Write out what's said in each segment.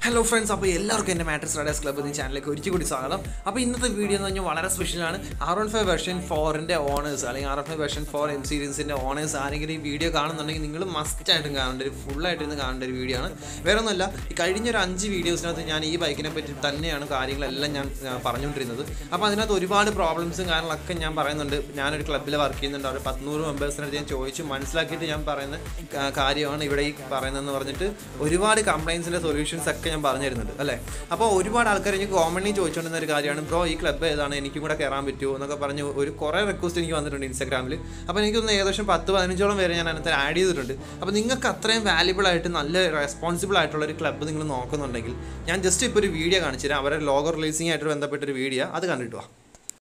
Hello friends അപ്പോൾ എല്ലാവർക്കും എൻ്റെ മാട്രിക്സ് റൈഡേഴ്സ് ക്ലബ്ബ് എന്ന ചാനലിലേക്ക് ഒരിക്കൽ കൂടി സ്വാഗതം അപ്പോൾ ഇന്നത്തെ വീഡിയോ എന്ന് പറഞ്ഞാൽ വളരെ സ്പെഷ്യലാണ് ആർ വൺ ഫൈവ് വെർഷൻ ഫോറിൻ്റെ ഓണേഴ്സ് അല്ലെങ്കിൽ R one five version four M സീരീസിൻ്റെ ഓണേഴ്സ് ആരെങ്കിലും ഈ വീഡിയോ കാണുന്നുണ്ടെങ്കിൽ നിങ്ങൾ മസ്റ്റായിട്ടും കാണേണ്ട ഒരു ഫുള്ളായിട്ട് ഇരുന്ന് കാണേണ്ട ഒരു വീഡിയോ ആണ് വേറെ ഒന്നുമല്ല ഈ കഴിഞ്ഞ ഒരു അഞ്ച് വീഡിയോസിനകത്ത് ഞാൻ ഈ ബൈക്കിനെ പറ്റി തന്നെയാണ് കാര്യങ്ങളെല്ലാം ഞാൻ ആ, പറഞ്ഞുകൊണ്ടിരുന്നത് അപ്പോൾ അതിനകത്ത് ഒരുപാട് പ്രോബ്ലംസും കാര്യങ്ങളൊക്കെ ഞാൻ പറയുന്നുണ്ട് ഞാനൊരു ക്ലബ്ബിൽ വർക്ക് ചെയ്യുന്നുണ്ട് അവർ പത്തുനൂറ് മെമ്പേഴ്സിനടുത്ത് ഞാൻ ചോദിച്ചു മനസ്സിലാക്കിയിട്ട് ഞാൻ പറയുന്ന ആ, കാര്യമാണ് ഇവിടെ ഈ പറയുന്നതെന്ന് പറഞ്ഞിട്ട് ഒരുപാട് കംപ്ലയിൻസിൻ്റെ സൊല്യൂഷൻസ് ഒക്കെ ഞാൻ പറഞ്ഞു തരുന്നുണ്ട് അല്ലേ അപ്പോൾ ഒരുപാട് ആൾക്കാർ എനിക്ക് കോമൺലി ചോദിച്ചുകൊണ്ടിരുന്ന ഒരു കാര്യമാണ് ബ്രോ ഈ ക്ലബ്ബ് ഏതാണ് എനിക്കും കൂടെ കയറാൻ പറ്റുമോ എന്നൊക്കെ പറഞ്ഞ് ഒരു കുറേ റിക്വസ്റ്റ് എനിക്ക് വന്നിട്ടുണ്ട് ഇൻസ്റ്റാഗ്രാമിൽ അപ്പോൾ എനിക്കൊന്ന് ഏകദേശം പത്ത് പതിനഞ്ചോളം പേരെ ഞാൻ അതിനകത്ത് ആഡ് ചെയ്തിട്ടുണ്ട് അപ്പോൾ നിങ്ങൾക്ക് അത്രയും വാല്യുബിൾ ആയിട്ട് നല്ല റെസ്പോൺസിബിൾ ആയിട്ടുള്ള ഒരു ക്ലബ്ബ് നിങ്ങൾ നോക്കുന്നുണ്ടെങ്കിൽ ഞാൻ ജസ്റ്റ് ഇപ്പോൾ ഒരു വീഡിയോ കാണിച്ചു തരാം അവരുടെ ലോഗോ റിലീസിംഗ് ആയിട്ട് ബന്ധപ്പെട്ട ഒരു വീഡിയോ അത് കണ്ടിട്ട് വാ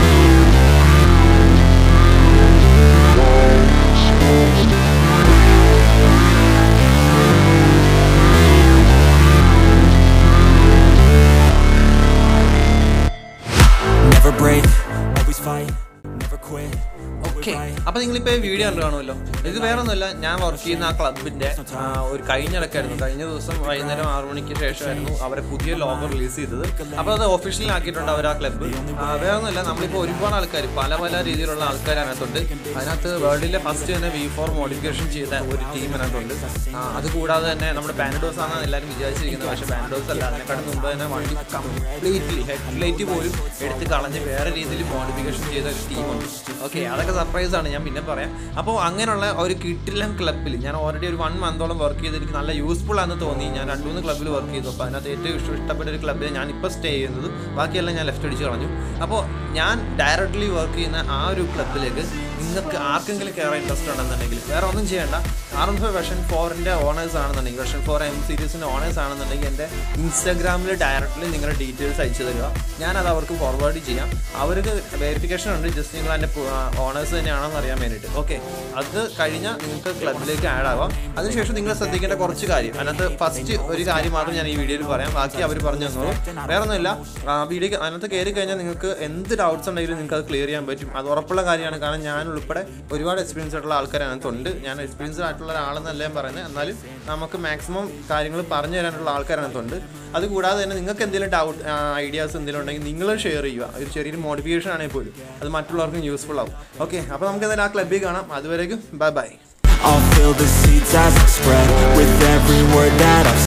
Never break, always fight, never quit. Okay അപ്പൊ നിങ്ങളിപ്പോ വീഡിയോ കണ്ടു കാണുമല്ലോ ഇത് വേറെ ഒന്നുമല്ല ഞാൻ വർക്ക് ചെയ്യുന്ന ആ ക്ലബിന്റെ ഒരു കഴിഞ്ഞ ഇടക്കായിരുന്നു കഴിഞ്ഞ ദിവസം വൈകുന്നേരം ആറു മണിക്ക് ശേഷമായിരുന്നു അവരെ പുതിയ ലോഗോ റിലീസ് ചെയ്തത് അപ്പോൾ അത് ഒഫീഷ്യലി ആക്കിയിട്ടുണ്ട് അവർ ആ ക്ലബ്ബ് വേറെ ഒന്നുമല്ല നമ്മളിപ്പോൾ ഒരുപാട് ആൾക്കാർ പല പല രീതിയിലുള്ള ആൾക്കാർ അതിനകത്തുണ്ട് അതിനകത്ത് വേൾഡിലെ ഫസ്റ്റ് തന്നെ വി ഫോർ മോഡിഫിക്കേഷൻ ചെയ്ത ഒരു ടീം അതിനകത്തുണ്ട് ആ, അത് കൂടാതെ തന്നെ നമ്മുടെ ബാൻഡോസ് ആണ് എല്ലാവരും വിചാരിച്ചിരിക്കുന്നത് പക്ഷേ ബാൻഡോസ് അല്ല അതിനെക്കാട്ടും മുമ്പ് തന്നെ വണ്ടി കംപ്ലീറ്റ്ലി ഹെഡ്ലൈറ്റ് പോലും എടുത്ത് കളഞ്ഞ് വേറെ രീതിയിൽ മോഡിഫിക്കേഷൻ ചെയ്ത ഒരു ടീമുണ്ട് ഓക്കെ അതൊക്കെ സർപ്രൈസ് ആണ് ഞാൻ പിന്നെ പറയാം അപ്പോൾ അങ്ങനെയുള്ള ഒരു കിട്ടില്ലം ക്ലബ്ബിൽ ഞാൻ ഓൾറെഡി ഒരു വൺ മന്തോളം വർക്ക് ചെയ്ത് എനിക്ക് നല്ല യൂസ്ഫുൾ ആണെന്ന് തോന്നി ഞാൻ രണ്ട് മൂന്ന് ക്ലബ്ബിൽ വർക്ക് ചെയ്തു അപ്പോൾ അതിനകത്ത് ഏറ്റവും ഇഷ്ടം ഇഷ്ടപ്പെട്ട ഒരു ക്ലബ്ബിൽ ഞാൻ ഇപ്പോൾ സ്റ്റേ ചെയ്യുന്നത് ബാക്കിയെല്ലാം ഞാൻ ലെഫ്റ്റ് അടിച്ച് കളഞ്ഞു അപ്പോൾ ഞാൻ ഡയറക്റ്റ്ലി വർക്ക് ചെയ്യുന്ന ആ ഒരു ക്ലബ്ബിലേക്ക് നിങ്ങൾക്ക് ആർക്കെങ്കിലും കയറാൻ ഇൻട്രസ്റ്റ് ഉണ്ടെന്നുണ്ടെങ്കിൽ വേറെ ഒന്നും ചെയ്യേണ്ട ആർ എൻ ഫൈവ് വെർഷൻ ഫോറിൻ്റെ ഓണേഴ്സ് ആണെന്നുണ്ടെങ്കിൽ വെർഷൻ ഫോർ എം സീരീസിൻ്റെ ഓണേഴ്സ് ആണെന്നുണ്ടെങ്കിൽ എൻ്റെ ഇൻസ്റ്റാഗ്രാമിൽ ഡയറക്റ്റ്ലി നിങ്ങളുടെ ഡീറ്റെയിൽസ് അയച്ചു തരിക ഞാനത് അവർക്ക് ഫോർവേഡ് ചെയ്യാം അവർക്ക് വെരിഫിക്കേഷൻ ഉണ്ട് ജസ്റ്റ് നിങ്ങൾ എൻ്റെ ഓണേഴ്സ് തന്നെയാണെന്ന് അറിയാൻ വേണ്ടിയിട്ട് ഓക്കെ അത് കഴിഞ്ഞാൽ നിങ്ങൾക്ക് ക്ലബിലേക്ക് ആഡ് ആവാം അതിനുശേഷം നിങ്ങൾ ശ്രദ്ധിക്കേണ്ട കുറച്ച് കാര്യം അതിനകത്ത് ഫസ്റ്റ് ഒരു കാര്യം മാത്രം ഞാൻ ഈ വീഡിയോയിൽ പറയാം ബാക്കി അവർ പറഞ്ഞു തന്നോളൂ വേറെ ഒന്നുമില്ല വീഡിയോ അതിനകത്ത് കയറി കഴിഞ്ഞാൽ നിങ്ങൾക്ക് എന്ത് ഡൗട്ട്സ് ഉണ്ടെങ്കിലും നിങ്ങൾക്ക് അത് ക്ലിയർ ചെയ്യാൻ പറ്റും അത് ഉറപ്പുള്ള കാര്യമാണ് കാരണം ഞാൻ ഉൾപ്പെടെ ഒരുപാട് എക്സ്പീരിയൻസ് ആയിട്ടുള്ള ആൾക്കാർ അതിനകത്തുണ്ട് ഞാൻ എക്സ്പീരിയൻസ് ആയിട്ടുള്ള ഒരാളെന്നല്ല ഞാൻ പറയുന്നത് എന്നാലും നമുക്ക് മാക്സിമം കാര്യങ്ങൾ പറഞ്ഞു തരാനുള്ള ആൾക്കാർ അതിനകത്തുണ്ട് അതുകൂടാതെ തന്നെ നിങ്ങൾക്ക് എന്തെങ്കിലും ഡൗട്ട് ഐഡിയാസ് എന്തെങ്കിലും ഉണ്ടെങ്കിൽ നിങ്ങൾ ഷെയർ ചെയ്യുക ഒരു ചെറിയൊരു മോട്ടിവേഷൻ ആണെങ്കിൽ പോലും അത് മറ്റുള്ളവർക്കും യൂസ്ഫുൾ ആവും ഓക്കെ അപ്പോൾ നമുക്ക് എന്തായാലും ആ ക്ലബ്ബിൽ കാണാം അതുവരേക്കും bye bye I'll fill the seats as I spread with every word that I've